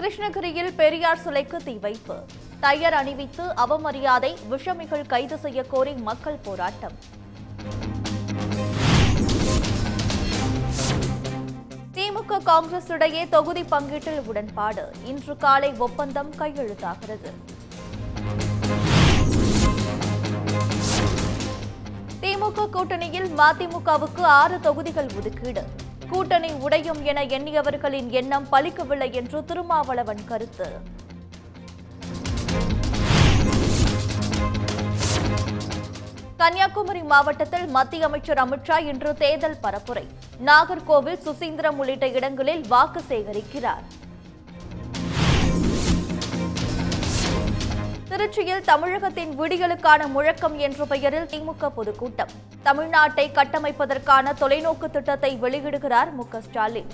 கிருஷ்ணகிரியில் பெரியார் சிலைக்கு தீ வைப்பு டையர் அணிவித்து அவமரியாதை விஷமிகள் கைது செய்ய கோரி மக்கள் போராட்டம் திமுக காங்கிரஸ் இடையே தொகுதி பங்கீட்டில் உடன்பாடு இன்று காலை ஒப்பந்தம் கையெழுத்தாகிறது திமுக கூட்டணியில் மதிமுகவுக்கு ஆறு தொகுதிகள் ஒதுக்கீடு கூட்டணி உடையும் என எண்ணியவர்களின் எண்ணம் பலிக்கவில்லை என்று திருமாவளவன் கருத்து கன்னியாகுமரி மாவட்டத்தில் மத்திய அமைச்சர் அமித்ஷா இன்று தேர்தல் பரப்புரை நாகர்கோவில் சுசீந்திரம் உள்ளிட்ட இடங்களில் வாக்கு சேகரிக்கிறார் திருச்சியில் தமிழகத்தின் விடியலுக்கான முழக்கம் என்ற பெயரில் திமுக பொதுக்கூட்டம் தமிழ்நாட்டை கட்டமைப்பதற்கான தொலைநோக்கு திட்டத்தை வெளியிடுகிறார் மு க ஸ்டாலின்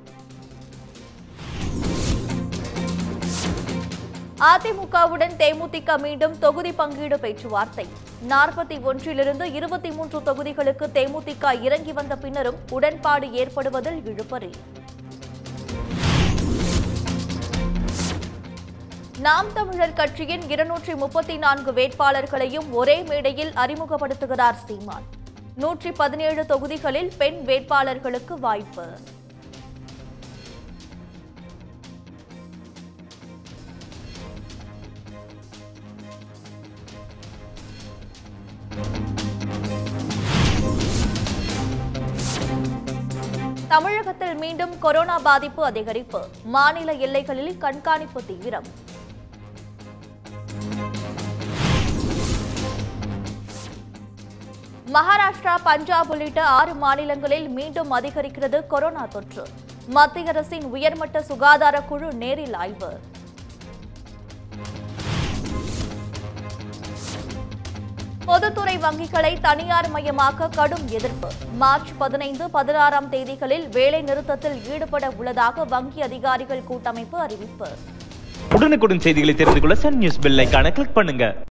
அதிமுகவுடன் தேமுதிக மீண்டும் தொகுதி பங்கீடு பேச்சுவார்த்தை நாற்பத்தி ஒன்றிலிருந்து இருபத்தி மூன்று தொகுதிகளுக்கு தேமுதிக இறங்கி வந்த பின்னரும் உடன்பாடு ஏற்படுவதில் இழுபறி நாம் தமிழர் கட்சியின் இருநூற்றி முப்பத்தி நான்கு வேட்பாளர்களையும் ஒரே மேடையில் அறிமுகப்படுத்துகிறார் சீமான் நூற்றி பதினேழு தொகுதிகளில் பெண் வேட்பாளர்களுக்கு வாய்ப்பு தமிழகத்தில் மீண்டும் கொரோனா பாதிப்பு அதிகரிப்பு மாநில எல்லைகளில் கண்காணிப்பு தீவிரம் மகாராஷ்டிரா பஞ்சாப் உள்ளிட்ட ஆறு மாநிலங்களில் மீண்டும் அதிகரிக்கிறது கொரோனா தொற்று மத்திய அரசின் உயர்மட்ட சுகாதார குழு நேரில் ஆய்வு பொதுத்துறை வங்கிகளை தனியார் மயமாக்க கடும் எதிர்ப்பு மார்ச் பதினைந்து பதினாறாம் தேதிகளில் வேலை நிறுத்தத்தில் ஈடுபட உள்ளதாக வங்கி அதிகாரிகள் கூட்டமைப்பு அறிவிப்பு உடனுக்குடன் செய்திகளை தெரிந்து கொள்ள சன் நியூஸ் பெல் ஐகானை கிளிக் பண்ணுங்க